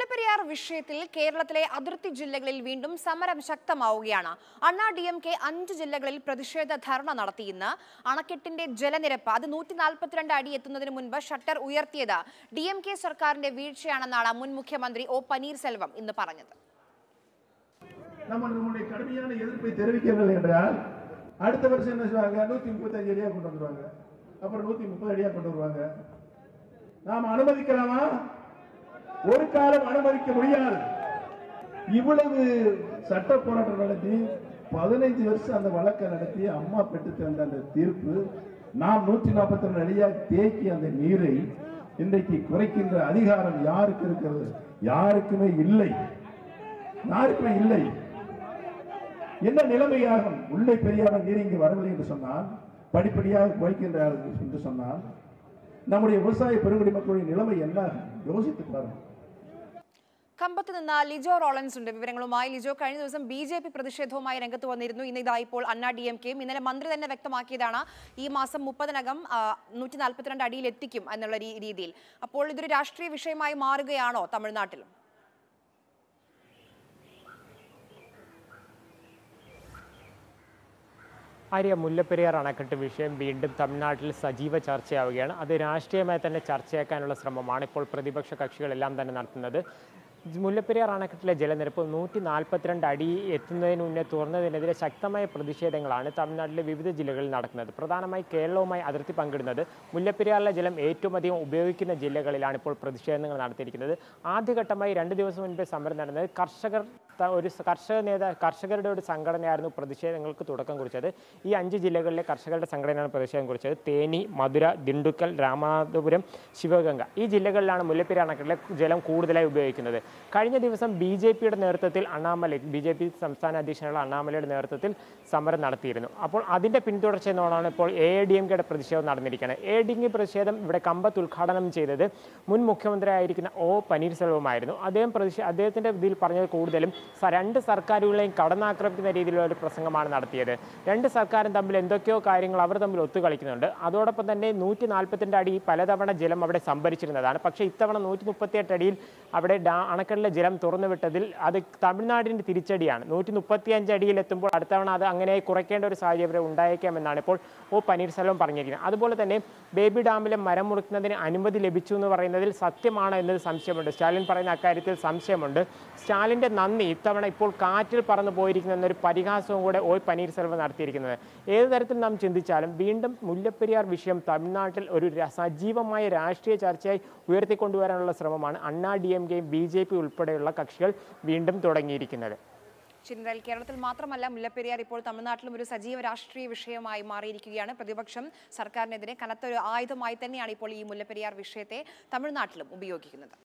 മുല്ലപ്പെരിയാർ വിഷയത്തിൽ കേരളത്തിലെ അതിർത്തി ജില്ലകളിൽ വീണ്ടും സമരം ശക്തമാവുകയാണ് അണ്ണാ ഡി എം കെ അഞ്ച് ജില്ലകളിൽ പ്രതിഷേധ ധർണ നടത്തി ഇന്ന് അണക്കെട്ടിന്റെ ജലനിരപ്പ് അത് നൂറ്റി നാൽപ്പത്തിരണ്ട് അടി എത്തുന്നതിന് മുൻപ് ഷട്ടർ ഉയർത്തിയത് ഡി എം കെ സർക്കാരിന്റെ വീഴ്ചയാണെന്നാണ് മുൻ മുഖ്യമന്ത്രി ഒ പനീർസെൽവം ഇന്ന് പറഞ്ഞത് நம்ம நம்முடைய கடுமையான எதிர்ப்பை தெரிவிக்கவில்லை என்றால் அடுத்த வருஷம் என்ன செய்வாங்க நூத்தி முப்பத்தி அஞ்சு அடியா கொண்டு வந்துருவாங்க அப்புறம் நூத்தி முப்பது அடியா கொண்டு வருவாங்க நாம் அனுமதிக்கலாமா ஒரு காலம் அனுமதிக்க முடியாது இவ்வளவு சட்ட போராட்டம் நடத்தி பதினைஞ்சு வருஷம் அந்த வழக்கை நடத்தி அம்மா பெற்று தந்த அந்த தீர்ப்பு நாம் நூற்றி நாற்பத்தி ரெண்டு அடியா தேக்கி அந்த நீரை இன்றைக்கு குறைக்கின்ற அதிகாரம் யாருக்கு இருக்கிறது யாருக்குமே இல்லை யாருக்குமே இல்லை என்ன நிலைமையாகும் உள்ளே பெரியார நீர் இங்கு வரவில்லை என்று சொன்னால் படிப்படியாக குறைக்கின்றார் என்று சொன்னால் நம்முடைய விவசாய பெருங்குடி மக்களுடைய நிலைமை என்ன யோசித்து பாருங்க കമ്പത്ത് നിന്ന് ലിജോ റോളൻസ് ഉണ്ട് വിവരങ്ങളുമായി ലിജോ കഴിഞ്ഞ ദിവസം ബി ജെ പി പ്രതിഷേധവുമായി രംഗത്ത് വന്നിരുന്നു ഇന്ന് ഇതാ ഇപ്പോൾ അണ്ണാ ഡി എം കെയും ഇന്നലെ മന്ത്രി തന്നെ വ്യക്തമാക്കിയതാണ് ഈ മാസം മുപ്പതിനകം നൂറ്റി നാൽപ്പത്തിരണ്ട് അടിയിൽ എത്തിക്കും എന്നുള്ള രീ- രീതിയിൽ അപ്പോൾ ഇതൊരു രാഷ്ട്രീയ വിഷയമായി മാറുകയാണോ തമിഴ്നാട്ടിലും ആര്യ മുല്ലപ്പെരിയാർ അണക്കെട്ട് വിഷയം വീണ്ടും തമിഴ്നാട്ടിൽ സജീവ ചർച്ചയാവുകയാണ് അത് രാഷ്ട്രീയമായി തന്നെ ചർച്ചയാക്കാനുള്ള ശ്രമമാണ് ഇപ്പോൾ പ്രതിപക്ഷ കക്ഷികളെല്ലാം തന്നെ നടത്തുന്നത് മുല്ലപ്പെരിയാർ അണക്കെട്ടിലെ ജലനിരപ്പ് നൂറ്റി നാൽപ്പത്തിരണ്ട് അടി എത്തുന്നതിന് മുന്നേ തുറന്നതിനെതിരെ ശക്തമായ പ്രതിഷേധങ്ങളാണ് തമിഴ്നാട്ടിലെ വിവിധ ജില്ലകളിൽ നടക്കുന്നത് പ്രധാനമായി കേരളവുമായി അതിർത്തി പങ്കിടുന്നത് മുല്ലപ്പെരിയാറിലെ ജലം ഏറ്റവും അധികം ഉപയോഗിക്കുന്ന ജില്ലകളിലാണ് ഇപ്പോൾ പ്രതിഷേധങ്ങൾ നടത്തിയിരിക്കുന്നത് ആദ്യഘട്ടമായി രണ്ട് ദിവസം മുൻപേ സമരം നടന്നത് കർഷകർ ത- ഒരു സ- കർഷക നേതാ കർഷകരുടെ ഒരു സംഘടനയായിരുന്നു പ്രതിഷേധങ്ങൾക്ക് തുടക്കം കുറിച്ചത് ഈ അഞ്ച് ജില്ലകളിലെ കർഷകരുടെ സംഘടനയാണ് പ്രതിഷേധം കുറിച്ചത് തേനി മധുര ദിണ്ടുക്കൽ രാമനാഥപുരം ശിവഗംഗ ഈ ജില്ലകളിലാണ് മുല്ലപ്പെരിയാർ അണക്കെട്ടിലെ ജലം കൂടുതലായി ഉപയോഗിക്കുന്നത് കഴിഞ്ഞ ദിവസം ബി ജെ പിയുടെ നേതൃത്വത്തിൽ അണ്ണാമലൈ ബി ജെ പി സംസ്ഥാന അധ്യക്ഷനുള്ള അണ്ണാമലയുടെ നേതൃത്വത്തിൽ സമരം നടത്തിയിരുന്നു അപ്പോൾ അതിന്റെ പിന്തുടർച്ച എന്നോടാണ് ഇപ്പോൾ എ ഡി എം കെയുടെ പ്രതിഷേധം നടന്നിരിക്കുന്നത് എ ഡി എം കെ പ്രതിഷേധം ഇവിടെ കമ്പത്ത് ഉദ്ഘാടനം ചെയ്തത് മുൻ മുഖ്യമന്ത്രിയായിരിക്കുന്ന ഒ പനീർസെൽവമായിരുന്നു അദ്ദേഹം പ്രതിഷേ അദ്ദേഹത്തിന്റെ ഇതിൽ പറഞ്ഞത് കൂടുതലും സ- രണ്ട് സർക്കാരുകളെയും കടന്നാക്രമിക്കുന്ന രീതിയിലുള്ള ഒരു പ്രസംഗമാണ് നടത്തിയത് രണ്ട് സർക്കാരും തമ്മിൽ എന്തൊക്കെയോ കാര്യങ്ങൾ അവർ തമ്മിൽ ഒത്തുകളിക്കുന്നുണ്ട് അതോടൊപ്പം തന്നെ നൂറ്റി നാൽപ്പത്തിരണ്ട് അടി പലതവണ ജലം അവിടെ സംഭരിച്ചിരുന്നതാണ് പക്ഷേ ഇത്തവണ നൂറ്റി മുപ്പത്തിയെട്ട് അടിയിൽ അവിടെ ഡാ അണക്കെട്ടിലെ ജലം തുറന്നുവിട്ടതിൽ അത് തമിഴ്നാടിന്റെ തിരിച്ചടിയാണ് നൂറ്റി മുപ്പത്തിയഞ്ച് അടിയിൽ എത്തുമ്പോൾ അടുത്തവണ അത് അങ്ങനെ കുറയ്ക്കേണ്ട ഒരു സാഹചര്യം ഉണ്ടായേക്കാമെന്നാണ് ഇപ്പോൾ ഒ പനീർസെൽവം പറഞ്ഞിരിക്കുന്നത് അതുപോലെ തന്നെ ബേബി ഡാമിലെ മരം മുറിക്കുന്നതിന് അനുമതി ലഭിച്ചു എന്ന് പറയുന്നതിൽ സത്യമാണോ എന്നത് സംശയമുണ്ട് സ്റ്റാലിൻ പറയുന്ന അക്കാര്യത്തിൽ സംശയമുണ്ട് സ്റ്റാലിന്റെ നന്ദി ഇത്തവണ ഇപ്പോൾ കാറ്റിൽ പറന്നു പോയിരിക്കുന്ന എന്നൊരു പരിഹാസവും കൂടെ ഒ പനീർസെൽവം നടത്തിയിരിക്കുന്നത് ഏത് തരത്തിൽ നാം ചിന്തിച്ചാലും വീണ്ടും മുല്ലപ്പെരിയാർ വിഷയം തമിഴ്നാട്ടിൽ ഒരു ര- സജീവമായ രാഷ്ട്രീയ ചർച്ചയായി ഉയർത്തിക്കൊണ്ടുവരാനുള്ള ശ്രമമാണ് അണ്ണാ ഡി എം കെയും ബി ജെ പി ഉൾപ്പെടെയുള്ള കക്ഷികൾ വീണ്ടും തുടങ്ങിയിരിക്കുന്നത് ചിന്തയിൽ കേരളത്തിൽ മാത്രമല്ല മുല്ലപ്പെരിയാർ ഇപ്പോൾ തമിഴ്നാട്ടിലും ഒരു സജീവ രാഷ്ട്രീയ വിഷയമായി മാറിയിരിക്കുകയാണ് പ്രതിപക്ഷം സർക്കാരിനെതിരെ കനത്ത ഒരു ആയുധമായി തന്നെയാണ് ഇപ്പോൾ ഈ മുല്ലപ്പെരിയാർ വിഷയത്തെ തമിഴ്നാട്ടിലും ഉപയോഗിക്കുന്നത്